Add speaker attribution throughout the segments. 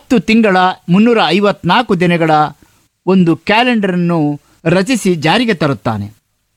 Speaker 1: ಹತ್ತು ತಿಂಗಳ ಮುನ್ನೂರ ಐವತ್ನಾಲ್ಕು ದಿನಗಳ ಒಂದು ಕ್ಯಾಲೆಂಡರನ್ನು ರಚಿಸಿ ಜಾರಿಗೆ ತರುತ್ತಾನೆ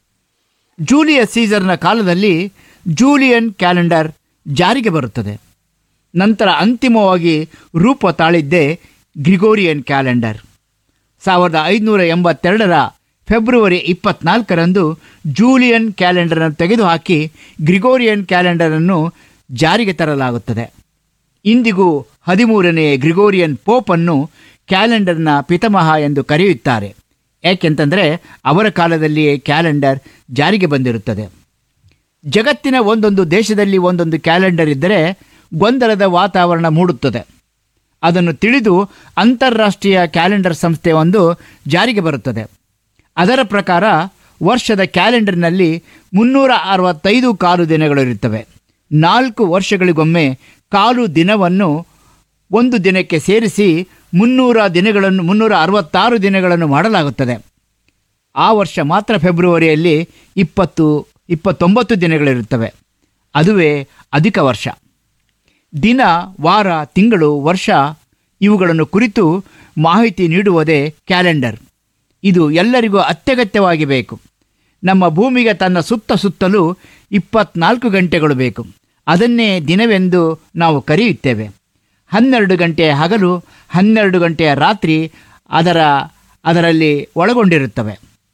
Speaker 1: ಜೂಲಿಯಸ್ ಸೀಸರ್ನ ಕಾಲದಲ್ಲಿ ಜೂಲಿಯನ್ ಕ್ಯಾಲೆಂಡರ್ ಜಾರಿಗೆ ಬರುತ್ತದೆ ನಂತರ ಅಂತಿಮವಾಗಿ ರೂಪ ತಾಳಿದ್ದೇ ಗ್ರಿಗೋರಿಯನ್ ಕ್ಯಾಲೆಂಡರ್ ಸಾವಿರದ ಐದುನೂರ ಎಂಬತ್ತೆರಡರ ಫೆಬ್ರವರಿ ಇಪ್ಪತ್ನಾಲ್ಕರಂದು ಜೂಲಿಯನ್ ಕ್ಯಾಲೆಂಡರನ್ನು ತೆಗೆದುಹಾಕಿ ಗ್ರಿಗೋರಿಯನ್ ಕ್ಯಾಲೆಂಡರನ್ನು ಜಾರಿಗೆ ತರಲಾಗುತ್ತದೆ ಇಂದಿಗೂ ಹದಿಮೂರನೇ ಗ್ರಿಗೋರಿಯನ್ ಪೋಪನ್ನು ಕ್ಯಾಲೆಂಡರ್ನ ಪಿತಾಮಹ ಎಂದು ಕರೆಯುತ್ತಾರೆ ಏಕೆಂತಂದರೆ ಅವರ ಕಾಲದಲ್ಲಿಯೇ ಕ್ಯಾಲೆಂಡರ್ ಜಾರಿಗೆ ಬಂದಿರುತ್ತದೆ ಜಗತ್ತಿನ ಒಂದೊಂದು ದೇಶದಲ್ಲಿ ಒಂದೊಂದು ಕ್ಯಾಲೆಂಡರ್ ಇದ್ದರೆ ಗೊಂದಲದ ವಾತಾವರಣ ಮೂಡುತ್ತದೆ ಅದನ್ನು ತಿಳಿದು ಅಂತಾರಾಷ್ಟ್ರೀಯ ಕ್ಯಾಲೆಂಡರ್ ಸಂಸ್ಥೆ ಒಂದು ಜಾರಿಗೆ ಬರುತ್ತದೆ ಅದರ ಪ್ರಕಾರ ವರ್ಷದ ಕ್ಯಾಲೆಂಡರ್ನಲ್ಲಿ ಮುನ್ನೂರ ಅರವತ್ತೈದು ಕಾಲು ದಿನಗಳಿರುತ್ತವೆ ನಾಲ್ಕು ವರ್ಷಗಳಿಗೊಮ್ಮೆ ಕಾಲು ದಿನವನ್ನು ಒಂದು ದಿನಕ್ಕೆ ಸೇರಿಸಿ ಮುನ್ನೂರ ದಿನಗಳನ್ನು ಮುನ್ನೂರ ಅರವತ್ತಾರು ದಿನಗಳನ್ನು ಮಾಡಲಾಗುತ್ತದೆ ಆ ವರ್ಷ ಮಾತ್ರ ಫೆಬ್ರವರಿಯಲ್ಲಿ ಇಪ್ಪತ್ತು ಇಪ್ಪತ್ತೊಂಬತ್ತು ದಿನಗಳಿರುತ್ತವೆ ಅದುವೇ ಅಧಿಕ ವರ್ಷ ದಿನ ವಾರ ತಿಂಗಳು ವರ್ಷ ಇವುಗಳನ್ನು ಕುರಿತು ಮಾಹಿತಿ ನೀಡುವುದೇ ಕ್ಯಾಲೆಂಡರ್ ಇದು ಎಲ್ಲರಿಗೂ ಅತ್ಯಗತ್ಯವಾಗಿ ಬೇಕು ನಮ್ಮ ಭೂಮಿಗೆ ತನ್ನ ಸುತ್ತ ಸುತ್ತಲೂ ಇಪ್ಪತ್ನಾಲ್ಕು ಗಂಟೆಗಳು ಬೇಕು ಅದನ್ನೇ ದಿನವೆಂದು ನಾವು ಕರೆಯುತ್ತೇವೆ ಹನ್ನೆರಡು ಗಂಟೆಯ ಹಗಲು ಹನ್ನೆರಡು ಗಂಟೆಯ ರಾತ್ರಿ ಅದರ ಅದರಲ್ಲಿ ಒಳಗೊಂಡಿರುತ್ತವೆ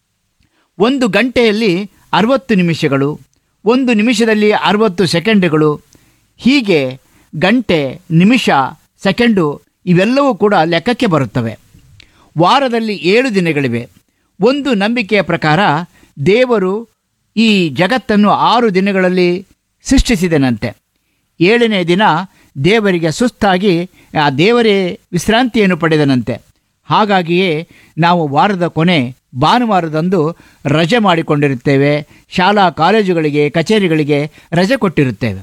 Speaker 1: ಒಂದು ಗಂಟೆಯಲ್ಲಿ ಅರವತ್ತು ನಿಮಿಷಗಳು ಒಂದು ನಿಮಿಷದಲ್ಲಿ ಅರವತ್ತು ಸೆಕೆಂಡುಗಳು ಹೀಗೆ ಗಂಟೆ ನಿಮಿಷ ಸೆಕೆಂಡು ಇವೆಲ್ಲವೂ ಕೂಡ ಲೆಕ್ಕಕ್ಕೆ ಬರುತ್ತವೆ ವಾರದಲ್ಲಿ ಏಳು ದಿನಗಳಿವೆ ಒಂದು ನಂಬಿಕೆಯ ಪ್ರಕಾರ ದೇವರು ಈ ಜಗತ್ತನ್ನು ಆರು ದಿನಗಳಲ್ಲಿ ಸೃಷ್ಟಿಸಿದನಂತೆ ಏಳನೇ ದಿನ ದೇವರಿಗೆ ಸುಸ್ತಾಗಿ ಆ ದೇವರೇ ವಿಶ್ರಾಂತಿಯನ್ನು ಪಡೆದನಂತೆ ಹಾಗಾಗಿಯೇ ನಾವು ವಾರದ ಕೊನೆ ಭಾನುವಾರದಂದು ರಜೆ ಮಾಡಿಕೊಂಡಿರುತ್ತೇವೆ ಶಾಲಾ ಕಾಲೇಜುಗಳಿಗೆ ಕಚೇರಿಗಳಿಗೆ ರಜೆ ಕೊಟ್ಟಿರುತ್ತೇವೆ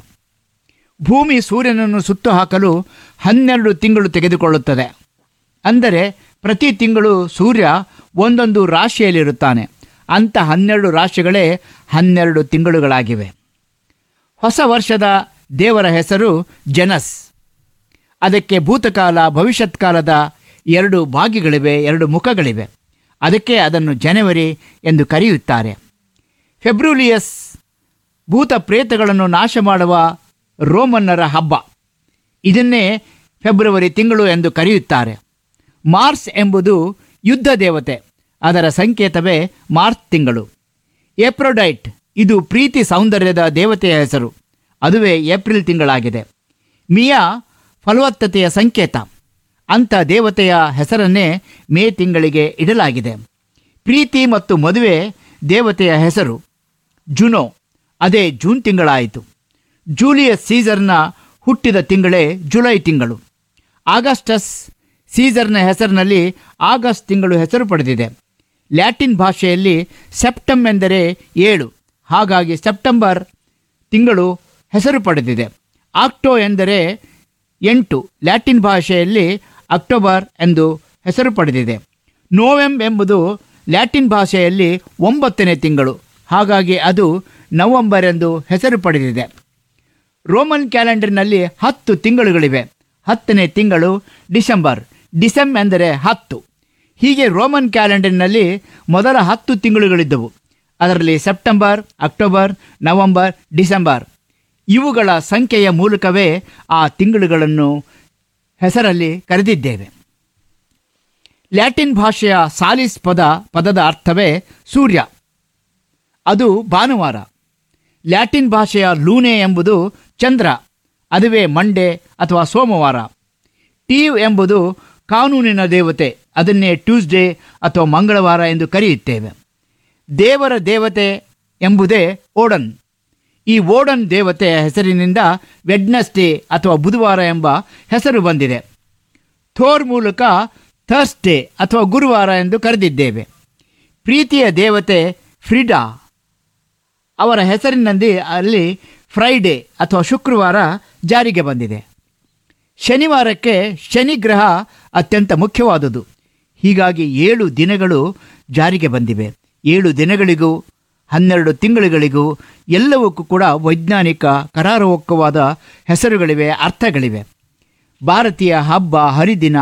Speaker 1: ಭೂಮಿ ಸೂರ್ಯನನ್ನು ಸುತ್ತು ಹಾಕಲು ಹನ್ನೆರಡು ತಿಂಗಳು ತೆಗೆದುಕೊಳ್ಳುತ್ತದೆ ಅಂದರೆ ಪ್ರತಿ ತಿಂಗಳು ಸೂರ್ಯ ಒಂದೊಂದು ರಾಶಿಯಲ್ಲಿರುತ್ತಾನೆ ಅಂಥ ಹನ್ನೆರಡು ರಾಶಿಗಳೇ ಹನ್ನೆರಡು ತಿಂಗಳುಗಳಾಗಿವೆ ಹೊಸ ವರ್ಷದ ದೇವರ ಹೆಸರು ಜನಸ್ ಅದಕ್ಕೆ ಭೂತಕಾಲ ಭವಿಷ್ಯತ್ಕಾಲದ ಎರಡು ಭಾಗಿಗಳಿವೆ ಎರಡು ಮುಖಗಳಿವೆ ಅದಕ್ಕೆ ಅದನ್ನು ಜನವರಿ ಎಂದು ಕರೆಯುತ್ತಾರೆ ಫೆಬ್ರೂಲಿಯಸ್ ಭೂತ ಪ್ರೇತಗಳನ್ನು ನಾಶ ಮಾಡುವ ರೋಮನ್ನರ ಹಬ್ಬ ಇದನ್ನೇ ಫೆಬ್ರವರಿ ತಿಂಗಳು ಎಂದು ಕರೆಯುತ್ತಾರೆ ಮಾರ್ಸ್ ಎಂಬುದು ಯುದ್ಧ ದೇವತೆ ಅದರ ಸಂಕೇತವೇ ಮಾರ್ಚ್ ತಿಂಗಳು ಏಪ್ರೋಡೈಟ್ ಇದು ಪ್ರೀತಿ ಸೌಂದರ್ಯದ ದೇವತೆಯ ಹೆಸರು ಅದುವೇ ಏಪ್ರಿಲ್ ತಿಂಗಳಾಗಿದೆ ಮಿಯಾ ಫಲವತ್ತತೆಯ ಸಂಕೇತ ಅಂಥ ದೇವತೆಯ ಹೆಸರನ್ನೇ ಮೇ ತಿಂಗಳಿಗೆ ಇಡಲಾಗಿದೆ ಪ್ರೀತಿ ಮತ್ತು ಮದುವೆ ದೇವತೆಯ ಹೆಸರು ಜುನೋ ಅದೇ ಜೂನ್ ತಿಂಗಳಾಯಿತು ಜೂಲಿಯಸ್ ಸೀಸರ್ನ ಹುಟ್ಟಿದ ತಿಂಗಳೇ ಜುಲೈ ತಿಂಗಳು ಆಗಸ್ಟಸ್ ಸೀಸರ್ನ ಹೆಸರಿನಲ್ಲಿ ಆಗಸ್ಟ್ ತಿಂಗಳು ಹೆಸರು ಪಡೆದಿದೆ ಲ್ಯಾಟಿನ್ ಭಾಷೆಯಲ್ಲಿ ಸೆಪ್ಟಮ್ ಎಂದರೆ ಏಳು ಹಾಗಾಗಿ ಸೆಪ್ಟೆಂಬರ್ ತಿಂಗಳು ಹೆಸರು ಪಡೆದಿದೆ ಆಕ್ಟೋ ಎಂದರೆ ಎಂಟು ಲ್ಯಾಟಿನ್ ಭಾಷೆಯಲ್ಲಿ ಅಕ್ಟೋಬರ್ ಎಂದು ಹೆಸರು ಪಡೆದಿದೆ ನೋವೆಂಬ್ ಎಂಬುದು ಲ್ಯಾಟಿನ್ ಭಾಷೆಯಲ್ಲಿ ಒಂಬತ್ತನೇ ತಿಂಗಳು ಹಾಗಾಗಿ ಅದು ನವಂಬರ್ ಎಂದು ಹೆಸರು ಪಡೆದಿದೆ ರೋಮನ್ ಕ್ಯಾಲೆಂಡರ್ನಲ್ಲಿ ಹತ್ತು ತಿಂಗಳುಗಳಿವೆ ಹತ್ತನೇ ತಿಂಗಳು ಡಿಸೆಂಬರ್ ಡಿಸೆಂಬ್ ಎಂದರೆ ಹತ್ತು ಹೀಗೆ ರೋಮನ್ ಕ್ಯಾಲೆಂಡರ್ನಲ್ಲಿ ಮೊದಲ ಹತ್ತು ತಿಂಗಳುಗಳಿದ್ದವು ಅದರಲ್ಲಿ ಸೆಪ್ಟೆಂಬರ್ ಅಕ್ಟೋಬರ್ ನವಂಬರ್ ಡಿಸೆಂಬರ್ ಇವುಗಳ ಸಂಖ್ಯೆಯ ಮೂಲಕವೇ ಆ ತಿಂಗಳುಗಳನ್ನು ಹೆಸರಲ್ಲಿ ಕರೆದಿದ್ದೇವೆ ಲ್ಯಾಟಿನ್ ಭಾಷೆಯ ಸಾಲಿಸ್ ಪದ ಪದದ ಅರ್ಥವೇ ಸೂರ್ಯ ಅದು ಭಾನುವಾರ ಲ್ಯಾಟಿನ್ ಭಾಷೆಯ ಲೂನೆ ಎಂಬುದು ಚಂದ್ರ ಅದುವೇ ಮಂಡೆ ಅಥವಾ ಸೋಮವಾರ ಟೀವ್ ಎಂಬುದು ಕಾನೂನಿನ ದೇವತೆ ಅದನ್ನೇ ಟ್ಯೂಸ್ಡೇ ಅಥವಾ ಮಂಗಳವಾರ ಎಂದು ಕರೆಯುತ್ತೇವೆ ದೇವರ ದೇವತೆ ಎಂಬುದೇ ಓಡನ್ ಈ ಓಡನ್ ದೇವತೆಯ ಹೆಸರಿನಿಂದ ವೆಡ್ನಸ್ಡೇ ಅಥವಾ ಬುಧವಾರ ಎಂಬ ಹೆಸರು ಬಂದಿದೆ ಥೋರ್ ಮೂಲಕ ಥರ್ಸ್ಡೇ ಅಥವಾ ಗುರುವಾರ ಎಂದು ಕರೆದಿದ್ದೇವೆ ಪ್ರೀತಿಯ ದೇವತೆ ಫ್ರಿಡಾ ಅವರ ಹೆಸರಿನಲ್ಲಿ ಅಲ್ಲಿ ಫ್ರೈಡೇ ಅಥವಾ ಶುಕ್ರವಾರ ಜಾರಿಗೆ ಬಂದಿದೆ ಶನಿವಾರಕ್ಕೆ ಶನಿ ಗ್ರಹ ಅತ್ಯಂತ ಮುಖ್ಯವಾದುದು ಹೀಗಾಗಿ ಏಳು ದಿನಗಳು ಜಾರಿಗೆ ಬಂದಿವೆ ಏಳು ದಿನಗಳಿಗೂ ಹನ್ನೆರಡು ತಿಂಗಳುಗಳಿಗೂ ಎಲ್ಲವಕ್ಕೂ ಕೂಡ ವೈಜ್ಞಾನಿಕ ಕರಾರುವಕ್ಕವಾದ ಹೆಸರುಗಳಿವೆ ಅರ್ಥಗಳಿವೆ ಭಾರತೀಯ ಹಬ್ಬ ಹರಿದಿನ